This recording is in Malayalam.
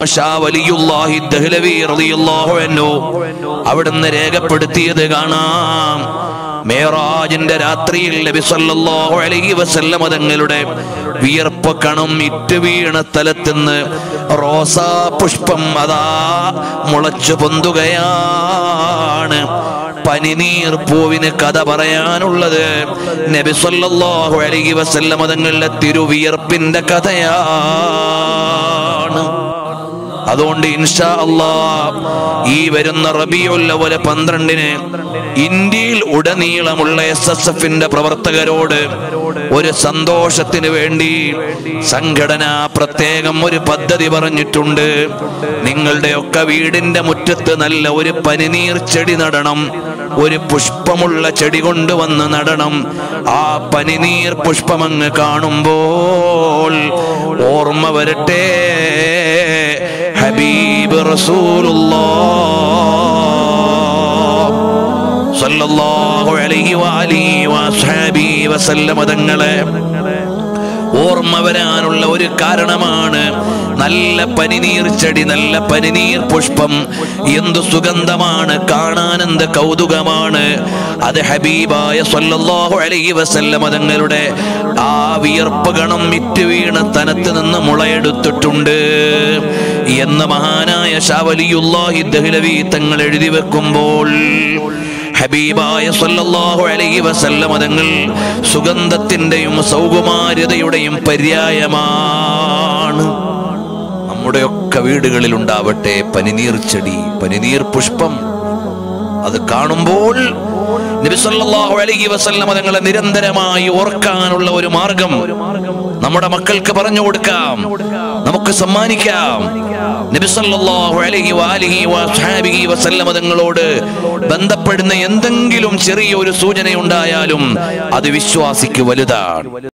ഷാ വലിയുല്ലാഹി ദഹ്ലവി റളിയല്ലാഹു അൻഹു അവിടുന്ന് രേഖപ്പെടുത്തിയത് കാണാം മേറാജിന്റെ രാത്രിയിൽ നബി സല്ലല്ലാഹു അലൈഹി വസല്ലമ തങ്ങളുടെ വിയർപ്പ് കണം ഇറ്റ് വീണ സ്ഥലത്തുനിന്ന് റോസാ പുഷ്പം അതാ മുളച്ചു പൊന്തുകയാണ് പനിനീർ പൂവിന് കഥ പറയാനുള്ളത് നബി സല്ലല്ലാഹു അലൈഹി വസല്ലമ തങ്ങളുടെ തിരുവിയർപ്പിന്റെ കഥയാണ് അതുകൊണ്ട് ഇൻഷാ അള്ളാ ഈ വരുന്ന റബിയുൽ അവല് പന്ത്രണ്ടിന് ഇന്ത്യയിൽ ഉടനീളമുള്ള എസ് എസ് എഫിന്റെ പ്രവർത്തകരോട് ഒരു സന്തോഷത്തിന് വേണ്ടി സംഘടന പ്രത്യേകം ഒരു പദ്ധതി പറഞ്ഞിട്ടുണ്ട് നിങ്ങളുടെയൊക്കെ വീടിന്റെ മുറ്റത്ത് നല്ല ഒരു പനിനീർ ചെടി നടണം ഒരു പുഷ്പമുള്ള ചെടി കൊണ്ടുവന്ന് നടണം ആ പനിനീർ പുഷ്പമങ്ങ് കാണുമ്പോൾ ഓർമ്മ വരട്ടെ ഹബീബ് റസൂലുള്ളാഹ് സല്ലല്ലാഹു അലൈഹി വഅലിഹി വഅസ്ഹാബിഹി വസല്ലമ തങ്ങളെ ഓർമ്മ വരാനുള്ള ഒരു കാരണമാണ് നല്ല പനിനീർ ചെടി നല്ല പനിനീർ പുഷ്പം എന്തു സുഗന്ധമാണ് കാണാൻ എന്ത് കൗതുകമാണ് അത് ഹബീബായ സല്ലല്ലാഹു അലൈഹി വസല്ലമ തങ്ങളുടെ ആ വിയർപ്പ് ഗണം വിറ്റ് വീണ തനത്ത് നിന്ന് മുളയെടുത്തിട്ടുണ്ട് എന്ന് മഹാനായ ഷാവലിയുല്ലാഹി ദഹ്ലവി തങ്ങൾ എഴുതി വെക്കുമ്പോൾ ഹബീബായ സല്ലല്ലാഹു അലൈഹി വസല്ലമ തങ്ങൾ സുഗന്ധത്തിന്റെയും സൗകുമാര്യതയുടെയും പര്യായമാണ് നമ്മുടെയൊക്കെ വീടുകളിൽ ഉണ്ടാവട്ടെ പനിനീർ ചെടി പനിനീർ പുഷ്പം അത് കാണുമ്പോൾ നബി സല്ലല്ലാഹു അലൈഹി വസല്ലമ തങ്ങളെ നിരന്തരമായി ഓർക്കാനുള്ള ഒരു മാർഗം നമ്മുടെ മക്കൾക്ക് പറഞ്ഞു കൊടുക്കാം നമുക്ക് സമ്മാനിക്കാം നബി സല്ലല്ലാഹു അലൈഹി വാലിഹി വസ്ഹാബിഹി വസല്ലമ തങ്ങളോട് ബന്ധപ്പെടുന്ന എന്തെങ്കിലും ചെറിയ ഒരു സൂചനയുണ്ടായാലും അത് വിശ്വാസിക്ക് വലുതാണ്